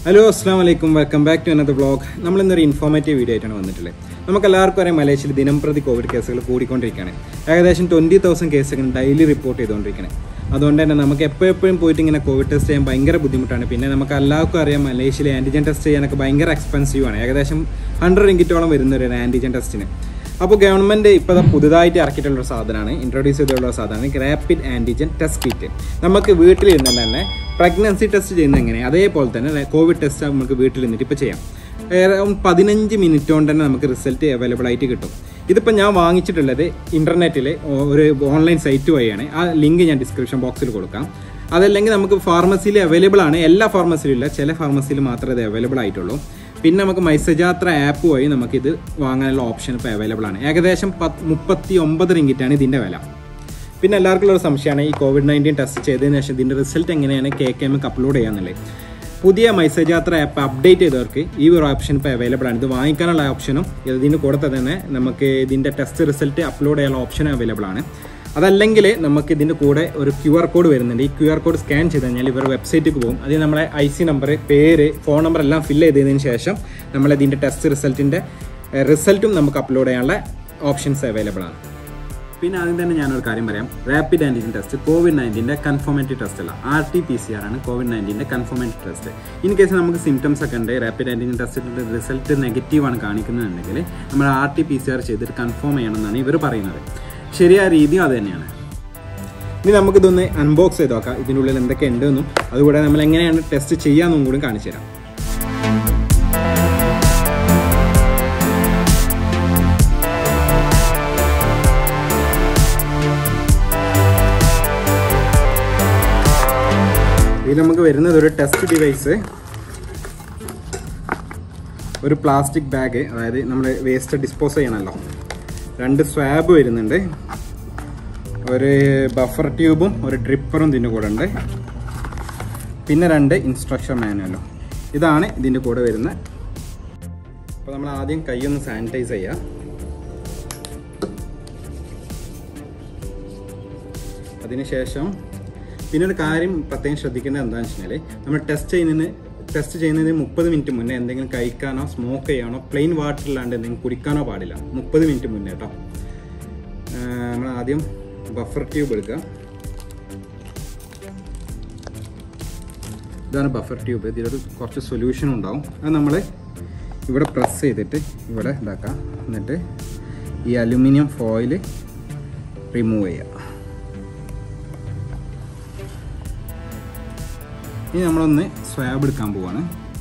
hello അസ്സാം വലൈക്കും welcome back to another blog നമ്മൾ ഇന്നൊരു ഇൻഫോർമേറ്റീവ് വീഡിയോ ആയിട്ടാണ് വന്നിട്ടുള്ളത് നമുക്ക് എല്ലാവർക്കും അറിയാം മലേഷ്യയിൽ ദിനം പ്രതി കോവിഡ് കേസുകൾ കൂടിക്കൊണ്ടിരിക്കുകയാണ് ഏകദേശം ട്വൻറ്റി തൗസൻഡ് കേസുകൾ ഡെയിലി റിപ്പോർട്ട് ചെയ്തുകൊണ്ടിരിക്കുകയാണ് അതുകൊണ്ട് തന്നെ നമുക്ക് എപ്പോഴെപ്പോഴും പോയിട്ട് ഇങ്ങനെ കോവിഡ് ടെസ്റ്റ് ചെയ്യാൻ ഭയങ്കര ബുദ്ധിമുട്ടാണ് പിന്നെ നമുക്ക് എല്ലാവർക്കും അറിയാം മലേഷ്യയിൽ ആൻറ്റിജൻ ടെസ്റ്റ് ചെയ്യാനൊക്കെ ഭയങ്കര എക്സ്പെൻസീവ് ആണ് ഏകദേശം ഹൺഡ്രഡ് ഇങ്കിറ്റോളം വരുന്ന ഒരു ആൻറ്റിജൻ ടെസ്റ്റിന് അപ്പോൾ ഗവൺമെൻറ് ഇപ്പോൾ പുതുതായിട്ട് ഇറക്കിയിട്ടുള്ള ഒരു സാധനമാണ് ഇൻട്രൊഡ്യൂസ് ചെയ്തിട്ടുള്ള ഒരു സാധനമാണ് റാപ്പിഡ് ആൻറ്റിജൻ ടെസ്റ്റ് കിറ്റ് നമുക്ക് വീട്ടിലിരുന്ന് തന്നെ പ്രഗ്നൻസി ടെസ്റ്റ് ചെയ്യുന്നത് എങ്ങനെ അതേപോലെ തന്നെ കോവിഡ് ടെസ്റ്റ് നമുക്ക് വീട്ടിലിരുന്നിട്ട് ഇപ്പോൾ ചെയ്യാം ഏകദേശം പതിനഞ്ച് മിനിറ്റ് കൊണ്ട് തന്നെ നമുക്ക് റിസൾട്ട് അവൈലബിൾ ആയിട്ട് കിട്ടും ഇതിപ്പോൾ ഞാൻ വാങ്ങിച്ചിട്ടുള്ളത് ഇൻ്റർനെറ്റിൽ ഒരു ഓൺലൈൻ സൈറ്റ് വഴിയാണ് ആ ലിങ്ക് ഞാൻ ഡിസ്ക്രിപ്ഷൻ ബോക്സിൽ കൊടുക്കാം അതല്ലെങ്കിൽ നമുക്ക് ഫാർമസിയിൽ അവൈലബിൾ ആണ് എല്ലാ ഫാർമസിയിലും ഇല്ല ചില ഫാർമസിയിൽ മാത്രമേ ഇത് അവൈലബിൾ ആയിട്ടുള്ളൂ പിന്നെ നമുക്ക് മൈസജാത്ര ആപ്പ് വഴി നമുക്കിത് വാങ്ങാനുള്ള ഓപ്ഷൻ ഇപ്പോൾ അവൈലബിൾ ആണ് ഏകദേശം പത്ത് മുപ്പത്തി ഒമ്പത് റിങ്കിറ്റാണ് ഇതിൻ്റെ വില പിന്നെ എല്ലാവർക്കും ഉള്ള ഒരു സംശയമാണ് ഈ കോവിഡ് നയൻറ്റീൻ ടെസ്റ്റ് ചെയ്തതിന് ശേഷം ഇതിൻ്റെ റിസൾട്ട് എങ്ങനെയാണ് കെ കെ എമ്മക്ക് അപ്ലോഡ് ചെയ്യാന്നുള്ളത് പുതിയ മൈസേജ് യാത്ര ആപ്പ് അപ്ഡേറ്റ് ചെയ്തവർക്ക് ഈ ഒരു ഓപ്ഷൻ ഇപ്പോൾ അവൈലബിൾ ആണ് ഇത് വാങ്ങിക്കാനുള്ള ഓപ്ഷനും ഇതിന് കൂടെ തന്നെ നമുക്ക് ഇതിൻ്റെ ടെസ്റ്റ് റിസൾട്ട് അപ്ലോഡ് ചെയ്യാനുള്ള ഓപ്ഷനും അവൈലബിൾ ആണ് അതല്ലെങ്കിൽ നമുക്ക് ഇതിൻ്റെ കൂടെ ഒരു ക്യു ആർ കോഡ് വരുന്നുണ്ട് ഈ ക്യു ആർ കോഡ് സ്കാൻ ചെയ്ത് കഴിഞ്ഞാൽ ഇവർ വെബ്സൈറ്റിലേക്ക് പോകും അതിൽ നമ്മളെ ഐ സി നമ്പർ പേര് ഫോൺ നമ്പർ എല്ലാം ഫില്ല് ചെയ്തതിന് ശേഷം നമ്മൾ ഇതിൻ്റെ ടെസ്റ്റ് റിസൾട്ടിൻ്റെ റിസൾട്ടും നമുക്ക് അപ്ലോഡ് ചെയ്യാനുള്ള ഓപ്ഷൻസ് അവൈലബിൾ ആണ് പിന്നെ ആദ്യം തന്നെ ഞാനൊരു കാര്യം പറയാം റാപ്പിഡ് ആൻറ്റിജൻ ടെസ്റ്റ് കോവിഡ് നയൻറ്റീൻ്റെ കൺഫോമേറ്റീവ് ടെസ്റ്റ് അല്ല R T P C R ആണ് കോവിഡ് നയൻറ്റീൻ്റെ കൺഫോമേറ്റീവ് ടെസ്റ്റ് ഇൻ കേസ് നമുക്ക് സിംറ്റംസ് ഒക്കെ ഉണ്ട് റാപ്പിഡ് ആൻറ്റിജൻ ടെസ്റ്റിൻ്റെ റിസൾട്ട് നെഗറ്റീവ് ആണ് കാണിക്കുന്നതെന്നുണ്ടെങ്കിൽ നമ്മൾ R T P C R ചെയ്തിട്ട് കൺഫേം ചെയ്യണമെന്നാണ് ഇവർ പറയുന്നത് ശരിയായ രീതിയും അത് തന്നെയാണ് ഇനി നമുക്കിതൊന്ന് അൺബോക്സ് ചെയ്ത് നോക്കാം ഇതിനുള്ളിൽ എന്തൊക്കെ ഉണ്ടെന്നും അതുകൂടെ നമ്മൾ എങ്ങനെയാണ് ടെസ്റ്റ് ചെയ്യാമെന്നും കൂടി കാണിച്ചു തരാം ഇതിൽ നമുക്ക് വരുന്നത് ഒരു ടെസ്റ്റ് ഡിവൈസ് ഒരു പ്ലാസ്റ്റിക് ബാഗ് അതായത് നമ്മൾ വേസ്റ്റ് ഡിസ്പോസ് ചെയ്യണമല്ലോ രണ്ട് സ്വാബ് വരുന്നുണ്ട് ഒരു ബഫർ ട്യൂബും ഒരു ഡ്രിപ്പറും ഇതിൻ്റെ കൂടെ ഉണ്ട് പിന്നെ രണ്ട് ഇൻസ്ട്രക്ഷൻ മാനുവലും ഇതാണ് ഇതിൻ്റെ കൂടെ വരുന്ന അപ്പോൾ നമ്മൾ ആദ്യം കൈയൊന്ന് സാനിറ്റൈസ് ചെയ്യാം അതിനുശേഷം പിന്നെ ഒരു കാര്യം പ്രത്യേകം ശ്രദ്ധിക്കേണ്ടത് എന്താണെന്ന് വെച്ചാൽ നമ്മൾ ടെസ്റ്റ് ചെയ്യുന്നതിന് ടെസ്റ്റ് ചെയ്യുന്നതിന് മുപ്പത് മിനിറ്റ് മുന്നേ എന്തെങ്കിലും കഴിക്കാനോ സ്മോക്ക് ചെയ്യാനോ പ്ലെയിൻ വാട്ടറിലാണ്ട് എന്തെങ്കിലും കുടിക്കാനോ പാടില്ല മുപ്പത് മിനിറ്റ് മുന്നേ കേട്ടോ നമ്മൾ ആദ്യം ബഫർ ട്യൂബ് എടുക്കുക ഇതാണ് ബഫർ ട്യൂബ് ഇതിലൊരു കുറച്ച് സൊല്യൂഷൻ ഉണ്ടാവും അത് നമ്മൾ ഇവിടെ പ്രസ് ചെയ്തിട്ട് ഇവിടെ ഇതാക്കാം എന്നിട്ട് ഈ അലുമിനിയം ഫോയിൽ റിമൂവ് ചെയ്യുക ഇനി നമ്മളൊന്ന് സ്വാബ് എടുക്കാൻ പോവാണ്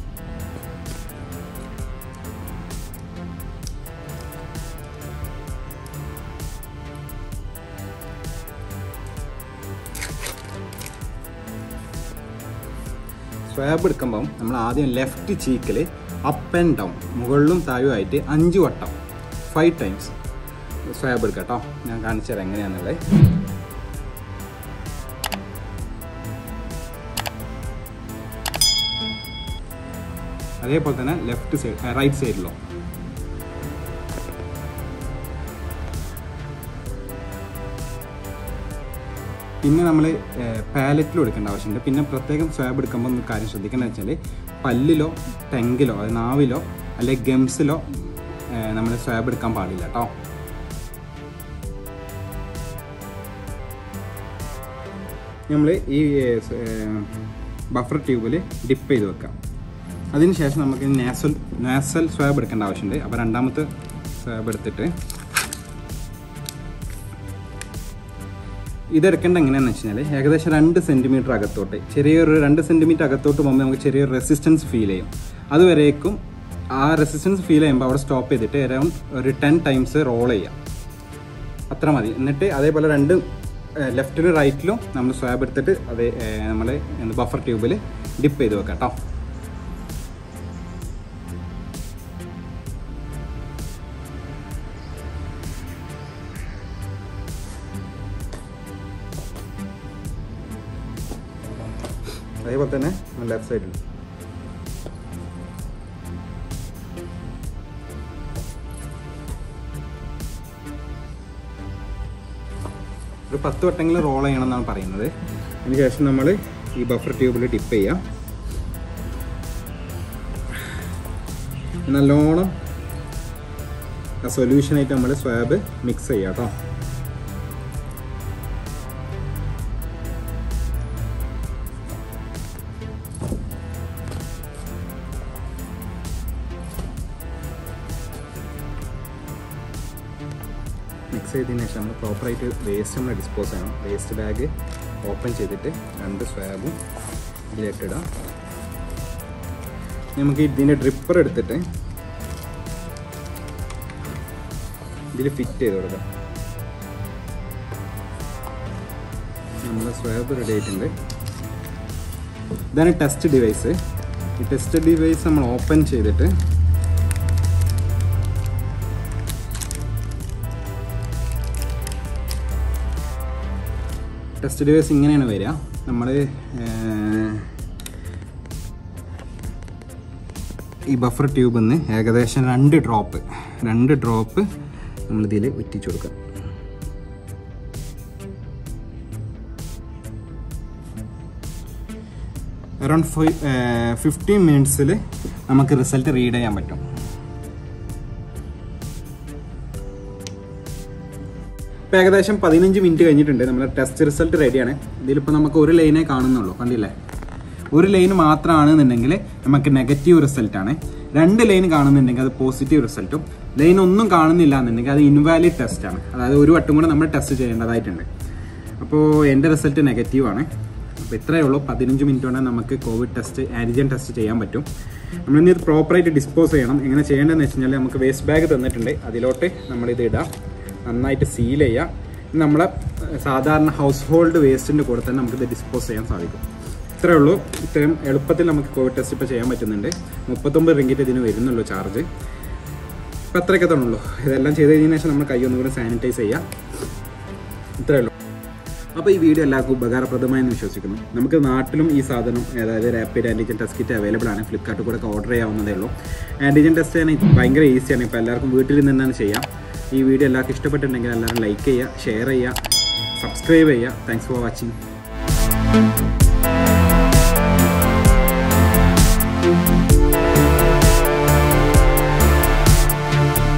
സ്വാബ് എടുക്കുമ്പം നമ്മൾ ആദ്യം ലെഫ്റ്റ് ചീക്കിൽ അപ്പ് ആൻഡ് ഡൗൺ മുകളിലും താഴുമായിട്ട് അഞ്ച് വട്ടം ഫൈവ് ടൈംസ് സ്വാബ് എടുക്കാം കേട്ടോ ഞാൻ കാണിച്ചു തരാം എങ്ങനെയാണെന്നുള്ളത് അതേപോലെ തന്നെ ലെഫ്റ്റ് സൈഡ് റൈറ്റ് സൈഡിലോ പിന്നെ നമ്മൾ പാലറ്റിലും എടുക്കേണ്ട ആവശ്യമുണ്ട് പിന്നെ പ്രത്യേകം സ്വാബ് എടുക്കുമ്പോൾ ഒന്ന് കാര്യം ശ്രദ്ധിക്കേണ്ടത് വെച്ചാൽ പല്ലിലോ ടെങ്കിലോ അത് നാവിലോ അല്ലെങ്കിൽ ഗംസിലോ നമ്മൾ സ്വാബ് എടുക്കാൻ പാടില്ല കേട്ടോ നമ്മൾ ഈ ബഫർ ട്യൂബിൽ ഡിപ്പ് ചെയ്ത് വെക്കാം അതിനുശേഷം നമുക്ക് നാസൽ നാസൽ സ്വാബ് എടുക്കേണ്ട ആവശ്യമുണ്ട് അപ്പോൾ രണ്ടാമത്തെ സ്വാബ് എടുത്തിട്ട് ഇതെടുക്കേണ്ട എങ്ങനെയാണെന്ന് വെച്ച് കഴിഞ്ഞാൽ ഏകദേശം രണ്ട് സെൻറ്റിമീറ്റർ അകത്തോട്ട് ചെറിയൊരു രണ്ട് സെൻറ്റിമീറ്റർ അകത്തോട്ട് പോകുമ്പോൾ നമുക്ക് ചെറിയൊരു റെസിസ്റ്റൻസ് ഫീൽ ചെയ്യും അതുവരേക്കും ആ റെസിസ്റ്റൻസ് ഫീൽ ചെയ്യുമ്പോൾ അവിടെ സ്റ്റോപ്പ് ചെയ്തിട്ട് അറൗണ്ട് ഒരു ടെൻ ടൈംസ് റോൾ ചെയ്യാം അത്ര മതി എന്നിട്ട് അതേപോലെ രണ്ട് ലെഫ്റ്റിലും റൈറ്റിലും നമ്മൾ സ്വാബ് എടുത്തിട്ട് അതേ നമ്മൾ ബഫർ ട്യൂബിൽ ഡിപ്പ് ചെയ്ത് വെക്കാം കേട്ടോ അതേപോലെ തന്നെ ലെഫ്റ്റ് സൈഡിൽ ഒരു പത്ത് വട്ടെങ്കിലും റോൾ ചെയ്യണം എന്നാണ് പറയുന്നത് അതിന് ശേഷം നമ്മൾ ഈ ബഫർ ട്യൂബിൽ ഡിപ്പ് ചെയ്യാം നല്ലോണം സൊല്യൂഷനായിട്ട് നമ്മൾ സ്വാബ് മിക്സ് ചെയ്യാം കേട്ടോ മിക്സ് ചെയ്തതിന് ശേഷം നമ്മൾ പ്രോപ്പറായിട്ട് വേസ്റ്റ് നമ്മൾ ഡിസ്പോസ് ചെയ്യണം വേസ്റ്റ് ബാഗ് ഓപ്പൺ ചെയ്തിട്ട് രണ്ട് സ്വാബും ഇതിലിട്ടിടാം നമുക്ക് ഇതിൻ്റെ ഡ്രിപ്പർ എടുത്തിട്ട് ഇതിൽ ഫിറ്റ് ചെയ്ത് കൊടുക്കാം നമ്മൾ സ്വാബ് റെഡി ആയിട്ടുണ്ട് ഇതാണ് ടെസ്റ്റ് ഡിവൈസ് ഈ ടെസ്റ്റ് ഡിവൈസ് നമ്മൾ ഓപ്പൺ ചെയ്തിട്ട് ടെസ്റ്റ് ഡിവൈസ് ഇങ്ങനെയാണ് വരിക നമ്മൾ ഈ ബഫർ ട്യൂബിൽ നിന്ന് ഏകദേശം രണ്ട് ഡ്രോപ്പ് രണ്ട് ഡ്രോപ്പ് നമ്മളിതിൽ ഉറ്റിച്ചു കൊടുക്കാം അറൗണ്ട് ഫൈവ് ഫിഫ്റ്റീൻ മിനിറ്റ്സിൽ നമുക്ക് റിസൾട്ട് റീഡ് ചെയ്യാൻ പറ്റും ഇപ്പം ഏകദേശം പതിനഞ്ച് മിനിറ്റ് കഴിഞ്ഞിട്ടുണ്ട് നമ്മുടെ ടെസ്റ്റ് റിസൾട്ട് റെഡിയാണ് ഇതിലിപ്പോൾ നമുക്ക് ഒരു ലൈനേ കാണുന്നുള്ളൂ കണ്ടില്ലേ ഒരു ലൈൻ മാത്രമാണെന്നുണ്ടെങ്കിൽ നമുക്ക് നെഗറ്റീവ് റിസൾട്ടാണ് രണ്ട് ലൈൻ കാണുന്നുണ്ടെങ്കിൽ അത് പോസിറ്റീവ് റിസൾട്ടും ലൈൻ ഒന്നും കാണുന്നില്ല എന്നുണ്ടെങ്കിൽ അത് ഇൻവാലിഡ് ടെസ്റ്റ് ആണ് അതായത് ഒരു വട്ടം കൂടെ നമ്മൾ ടെസ്റ്റ് ചെയ്യേണ്ടതായിട്ടുണ്ട് അപ്പോൾ എൻ്റെ റിസൾട്ട് നെഗറ്റീവ് ആണ് അപ്പോൾ ഇത്രയേ ഉള്ളൂ പതിനഞ്ച് മിനിറ്റ് കൊണ്ട് നമുക്ക് കോവിഡ് ടെസ്റ്റ് ആൻറ്റിജൻ ടെസ്റ്റ് ചെയ്യാൻ പറ്റും നമ്മളിനി ഇത് പ്രോപ്പറായിട്ട് ഡിസ്പോസ് ചെയ്യണം എങ്ങനെ ചെയ്യേണ്ടതെന്ന് വെച്ച് കഴിഞ്ഞാൽ നമുക്ക് വേസ്റ്റ് ബാഗ് തന്നിട്ടുണ്ട് അതിലോട്ട് നമ്മളിത് ഇടാം നന്നായിട്ട് സീൽ ചെയ്യുക നമ്മളെ സാധാരണ ഹൗസ് ഹോൾഡ് വേസ്റ്റിൻ്റെ കൂടെ തന്നെ നമുക്കിത് ഡിസ്പോസ് ചെയ്യാൻ സാധിക്കും ഇത്രയേ ഉള്ളൂ ഇത്രയും എളുപ്പത്തിൽ നമുക്ക് കോവിഡ് ടെസ്റ്റ് ഇപ്പോൾ ചെയ്യാൻ പറ്റുന്നുണ്ട് മുപ്പത്തൊമ്പത് റിങ്കിറ്റ് ഇതിന് വരുന്നുള്ളൂ ചാർജ് ഇപ്പം അത്രയൊക്കെ തന്നുള്ളൂ ഇതെല്ലാം ചെയ്ത് കഴിഞ്ഞതിന് ശേഷം നമ്മൾ കൈ ഒന്നുകൂടെ സാനിറ്റൈസ് ചെയ്യാം ഇത്രയേ ഉള്ളൂ അപ്പോൾ ഈ വീഡിയോ എല്ലാവർക്കും ഉപകാരപ്രദമായെന്ന് വിശ്വസിക്കുന്നു നമുക്ക് നാട്ടിലും ഈ സാധനം അതായത് rapid antigen test kit available ആണ് ഫ്ലിപ്കാർട്ടിൽ കൂടെ ഓർഡർ ചെയ്യാവുന്നതേ ഉള്ളൂ ആൻറ്റിജൻ ടെസ്റ്റ് ചെയ്യാൻ ഭയങ്കര ഈസിയാണ് ഇപ്പോൾ എല്ലാവർക്കും വീട്ടിൽ നിന്ന് തന്നെ ചെയ്യാം ഈ വീഡിയോ എല്ലാവർക്കും ഇഷ്ടപ്പെട്ടിട്ടുണ്ടെങ്കിൽ എല്ലാവരും ലൈക്ക് ചെയ്യുക ഷെയർ ചെയ്യുക സബ്സ്ക്രൈബ് ചെയ്യുക താങ്ക്സ് ഫോർ വാച്ചിങ്